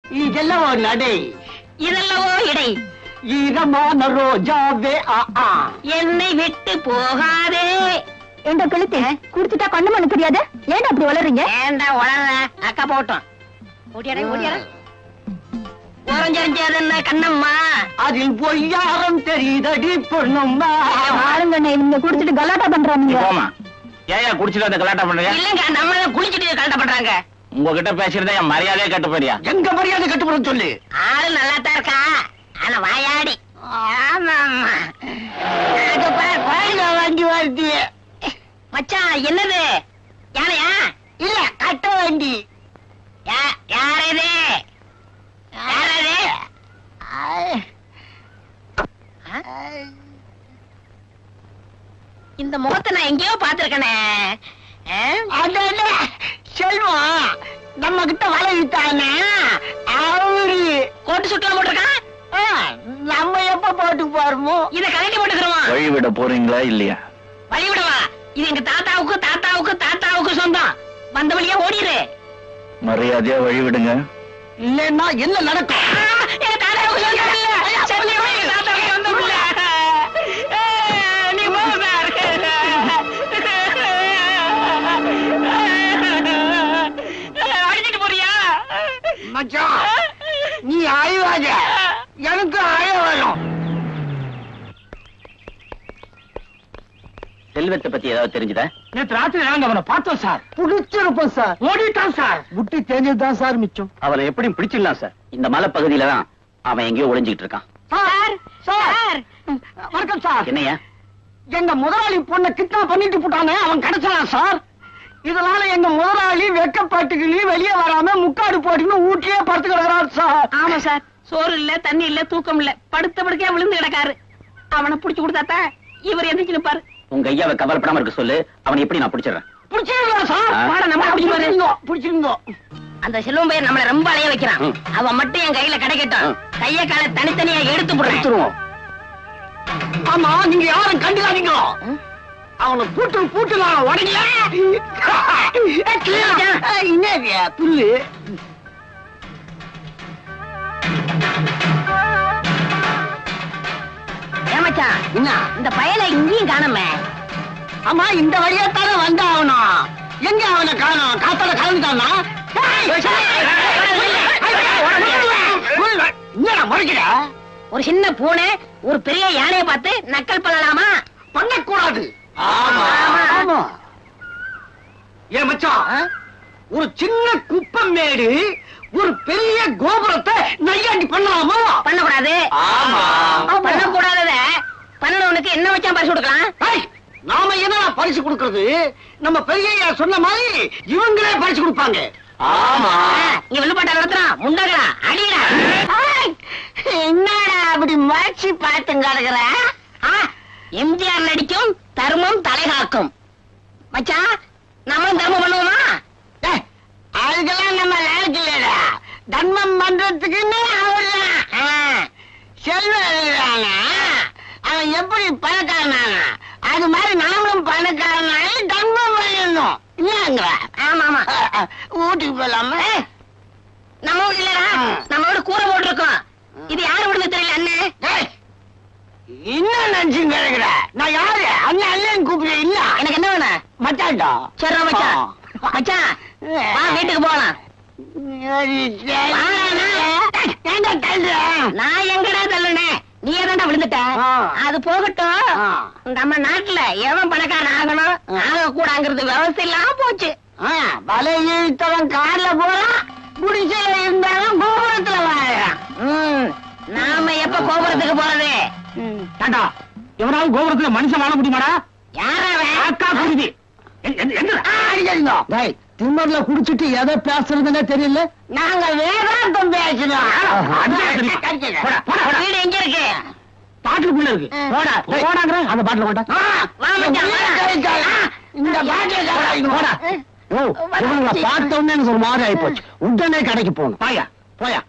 இதெல்லாம் ஒரு நடை இதெல்லவோ இடை ஈரமான ரோஜாவே ஆ ஆ என்னை விட்டு போகாதே எங்க கழுத்து குடிச்சிட்டா கண்ணு மண்ணு தெரியாது ஏன்டா அப்படி வளர்றீங்க ஏண்டா உளற அக்கா போட்டோம் ஓடியாடா ஓடியாடா ஓரஞ்சரிஞ்சதுன்னா கண்ணம்மா அதில் பொய்யாரம் தெரியுதடி பொண்ணும்மா ஆளுங்கண்ணே இவங்க குடிச்சிட்டு கலாட்டா பண்றாங்க போமா ஏயா குடிச்சிட்டு அந்த கலாட்டா பண்றீங்க இல்லங்க நம்ம தான் குளிச்சுட்டு கலட்ட பண்றாங்க உங்ககிட்ட பேசுறதே என் மரியாதையே கட்டு போறியா எங்க மரியாதை கட்டுப்பட சொல்லு ஆளு நல்லா தான் இருக்கா ஆனா வாயாடி ஆமா ஆமா அது பாரு, பாருங்க வண்டி வருது மச்சான் என்னது யானையா இல்ல கட்ட வண்டி யா- யார் இது யார் இது இந்த முகத்தை நான் எங்கேயோ பாத்திருக்கனே அடடே, செல்வம் நம்ம கிட்ட வளைவிட்டானே அவரு கோட்டு சுட்டலாம் போட்டிருக்கான் ஆ, நம்ம எப்ப போட்டு போறோமோ இத கலட்டி போட்டுக்கிறோம் வழி விட போறீங்களா இல்லையா வழி விடவா இது எங்க தாத்தாவுக்கு தாத்தாவுக்கு தாத்தாவுக்கு சொந்தம் வந்த வழியா ஓடிடு மரியாதையா வழி விடுங்க இல்லைன்னா என்ன நடக்கும் ஆ, எங்க தாத்தாவுக்கு சொந்தம் இல்ல செல்வி, எங்க தாத்தாவுக்கு சொந்தம் இல்ல ஆ, நீ போ சார். அடிச்சிட்டு போறியா மச்சான் நீ அழுவாத எனக்கு அழ வரும் செல்வத்தை பத்தி ஏதாவது தெரிஞ்சுதா நேற்று ராத்திரி நாங்க அவனை பார்த்தோம் சார் புடிச்சிருப்போம் சார் ஓடிட்டான் சார் முட்டி தேஞ்சதுதான் சார் மிச்சம் அவனை எப்படியும் பிடிச்சிடலாம் சார் இந்த மலை பகுதியில தான் அவன் எங்கேயோ ஒளிஞ்சுக்கிட்டு இருக்கான் சார் சார் வணக்கம் சார் என்னையா எங்க முதலாளி பொண்ணை கிட்னா பண்ணிட்டு போட்டானே அவன் கிடைச்சான் சார் இதனால எங்க முதலாளி வெக்கப்பட்டுக்கிளி வெளியே வராம முக்காடு போட்டுன்னு ஊட்டியே படுத்து கிடக்குறாரு சார் ஆமா சார் சோறு இல்ல தண்ணி இல்ல தூக்கம் இல்ல படுத்த படுக்கையா விழுந்து கிடக்காரு அவனை புடிச்சு கொடுத்தாத்தா இவர் எந்திரிச்சு நிப்பாரு உங்க ஐயாவை கவலைப்படாம இருக்க சொல்லு அவனை எப்படி நான் பிடிச்சிடுறேன் பிடிச்சிருந்தோம் சார் ஆ. வாடா, நம்ம பிடிச்சு பாரு. பிடிச்சிருந்தோம் பிடிச்சிருந்தோம் அந்த செல்வம் பையன் நம்மள ரொம்ப அலைய வைக்கிறான் ம். அவன் மட்டும் என் கையில கிடைக்கட்டும் ம். கைய கால தனித்தனியா எடுத்து போடுறேன் எடுத்துருவோம் ஆமா நீங்க யாரும் கண்டுக்காதீங்க அவனை பூட்டு பூட்டு நான் உடனே என்னது புல்லு ஏமாச்சான் என்ன இந்த பயல இங்கேயும் காணாம ஆமா இந்த வழியா தானே வந்தாகணும் எங்க அவனை காணோம் காத்தால கலந்துட்டானா என்னடா முறைக்கிற ஒரு சின்ன பூனை ஒரு பெரிய யானையை பார்த்து நக்கல் பண்ணலாமா பண்ணக்கூடாது ஆமா ஆமா. ஆமா ஏ மச்சான் ஒரு சின்ன குப்பம் மேடு ஒரு பெரிய கோபுரத்தை நையாண்டி பண்ணலாமா பண்ணக்கூடாது ஆமா. பண்ணக்கூடாதத பண்ணவனுக்கு என்ன வச்சா பரிசு கொடுக்கலாம் ஏய், நாம என்ன பரிசு கொடுக்கறது நம்ம பெரிய சொன்ன மாதிரி இவங்களே பரிசு கொடுப்பாங்க ஆமா ஆ, இங்க வில்லுப்பாட்டா நடத்துறான் முண்டகளா அடிடா என்னடா அப்படி மறைச்சு பார்த்து கிடக்குற எம்ஜிஆர் நடிக்கும் தர்மம் தலைகாக்கும் மச்சான் நம்மளும் தர்மம் பண்ணுவோமா டேய், அதுக்கெல்லாம் நம்ம லாய்க்கு இல்லடா தர்மம் பண்றதுக்குன்னு அவர்தான் செல்வம் எழுதுறானா அவன் எப்படி பணக்காரனானா அது மாதிரி நாமளும் பணக்காரனாலே தர்மம் பண்ணணும் இல்லங்க ஆமா ஆமா வீட்டுக்கு போலாமா நம்ம வீடு இல்லடா ம். நம்ம வீடு கூரை போட்டிருக்கோம் இது யாரு வீடுன்னு தெரியல அண்ணன் டேய், என்ன நினைச்சுங்க கிடக்குற நான் யாரு அண்ணன் அண்ணன் கூப்பிட இல்ல எனக்கு என்ன வேணும் மச்சான்டா சரி மச்சான் மச்சான் வா வீட்டுக்கு போகலாம் ஏண்டா தள்ளுற நான் எங்கடா தள்ளுனேன் நீ ஏதாண்டா விழுந்துட்ட ஆ. அது போகட்டும் ஆ. நம்ம நாட்டுல எவன் பணக்காரன் ஆகணும் ஆக கூடாங்கிறது விவசாயம் இல்லாம போச்சு ஆ, வலை இழுத்தவன் கார்ல போறான் குடிசையில இருந்தாலும் கோபுரத்துல வாழறான் ம், நாம எப்ப கோபுரத்துக்கு போறது ஏண்டா எவனாவது கோபுரத்துல மனுஷன் வாழ முடியுமாடா யாரவன் அக்கா குருதி திம்மர்ல குடிச்சிட்டு எதை பேசுறதுன்னே தெரியல நாங்க வேதாந்தம் பேசுறோம் வீடு எங்க இருக்கு பாட்டுக்குள்ள இருக்கு ம். போடா போடாங்கிற அந்த பாட்டுல போட்டா வா மச்சான், வா. இந்த பாட்டில போடா ஓ இவங்களை பார்த்த உடனே எனக்கு ஒரு மாதிரி ஆயிப்போச்சு உடனே கடைக்கு போகணும் பாயா போயா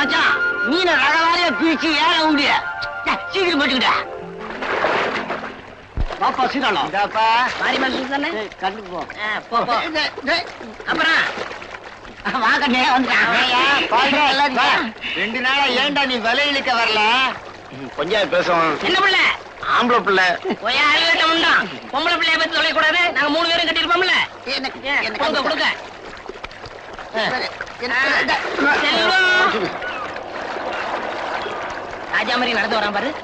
மச்சான் மீனை ரகவாரியா பிரிச்சு ஏற விடு டேய், சீக்கிரம் போட்டுக்கிட்டா பாப்பா சீராளம் இதாப்பா மாரியம்மன் ஜூஸ் தானே கண்டுக்கு போ ஆ, போ போ அப்புறம் வாங்கண்ணே வந்துட்டான் ரெண்டு நாளா ஏன்டா நீ விலை இழுக்க வரல கொஞ்சம் பேசுவோம் என்ன பிள்ளை ஆம்பளை பிள்ளை போய் அழுகட்ட முண்டான் பொம்பளை பிள்ளைய பத்தி தொலை கூடாது நாங்க மூணு பேரும் கட்டிருப்போம்ல கொடுங்க கொடுங்க செல்வம். ராஜா மாதிரி நடந்து வரான் பாரு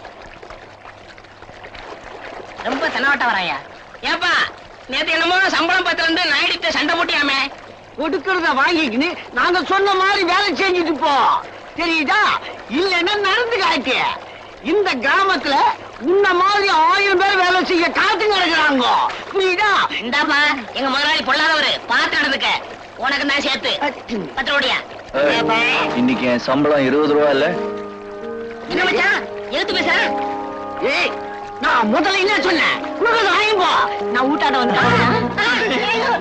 ரொம்ப தென்னாவட்ட வராயா ஏப்பா நேத்து என்னமோ சம்பளம் பத்திரம் வந்து நாயுடிட்ட சண்டை போட்டியாமே கொடுக்கறத வாங்கிக்கின்னு நாங்க சொன்ன மாதிரி வேலை செஞ்சுட்டு போ தெரியுதா இல்லைன்னா நடந்து காட்டு இந்த கிராமத்துல உன்ன மாதிரி ஆயிரம் பேர் வேலை செய்ய காத்து கிடக்குறாங்க புரியுதா இந்தாப்பா எங்க முதலாளி பொல்லாதவரு பார்த்து நடந்துக்க உனக்கு தான் சேர்த்து பத்து ரூபாயா இன்னைக்கு என் சம்பளம் இருபது ரூபா இல்ல என்ன மச்சான் எழுத்து பேச ஏய் நான் முதல்ல என்ன சொன்னேன் கொடுக்கறத வாங்கி போ நான் ஊட்டாட வந்து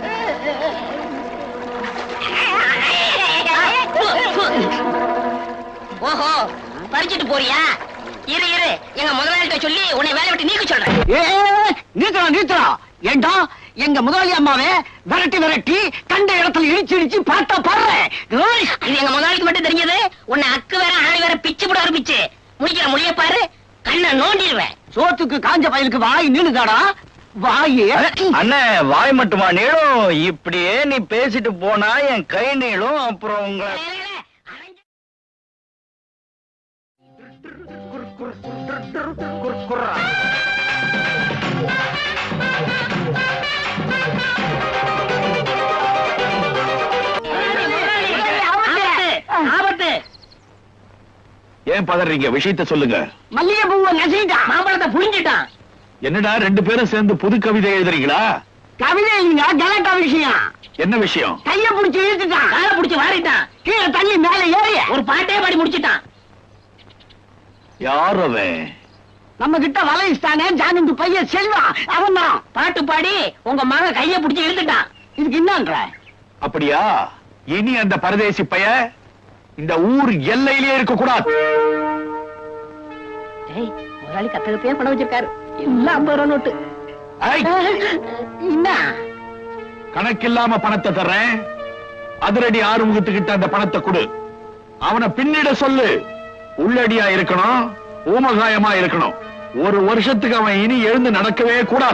ஓஹோ பறிச்சிட்டு போறியா இரு இரு எங்க முதலாளிகிட்ட சொல்லி உன்னை வேலை விட்டு நீக்க சொல்றேன் ஏய் நிறுத்தா நிறுத்தா ஏண்டா எங்க முதலாளி அம்மாவே விரட்டி விரட்டி கண்ட இடத்துல இடிச்சு இடிச்சு பார்த்தா பாடுறேன் ஏய், இது எங்க முதலாளிக்கு மட்டும் தெரிஞ்சது உன்னை அக்கு வேற ஆணி வேற பிச்சு போட ஆரம்பிச்சு முடிக்கிற முடிய பாரு கண்ணை நோண்டிடுவேன் சோத்துக்கு காஞ்ச பயலுக்கு வாய் நின்னுதாடா வாய் அண்ணே வாய் மட்டுமா நீளும் இப்படியே நீ பேசிட்டு போனா என் கை நீளும் அப்புறம் உங்க ஆபத்து ஆபத்து ஏன் பதறீங்க விஷயத்த சொல்லுங்க மல்லிகை பூவை நசிட்டான் மாம்பழத்தை புழிஞ்சிட்டான் என்னடா ரெண்டு பேரும் சேர்ந்து புது கவிதை எழுதுறீங்களா கவிதை இல்லைங்க கலட்டா விஷயம் என்ன விஷயம் கைய புடிச்சு இழுத்துட்டான் காலை புடிச்சு வாரிட்டான் கீழே தள்ளி மேல ஏறி ஒரு பாட்டே பாடி முடிச்சிட்டான் யார் அவன் நம்ம கிட்ட வலையிஸ்தானே ஜானந்து பையன் செல்வான் அவன் தான் பாட்டு பாடி உங்க மகன் கைய புடிச்சு இழுத்துட்டான் இதுக்கு என்னன்ற அப்படியா இனி அந்த பரதேசி பைய இந்த ஊர் எல்லையிலேயே இருக்க கூடாது டேய் முதலாளி கத்தகத்தையே பணம் வச்சிருக்காரு எல்லாம் ஐம்பது ரூபா நோட்டு என்ன கணக்கில்லாம பணத்தை தர்றேன் அதிரடி ஆறுமுகத்துக்கிட்ட அந்த பணத்தை கொடு அவனை பின்னிட சொல்லு உள்ளடியா இருக்கணும் ஊமகாயமா இருக்கணும் ஒரு வருஷத்துக்கு அவன் இனி எழுந்து நடக்கவே கூடாது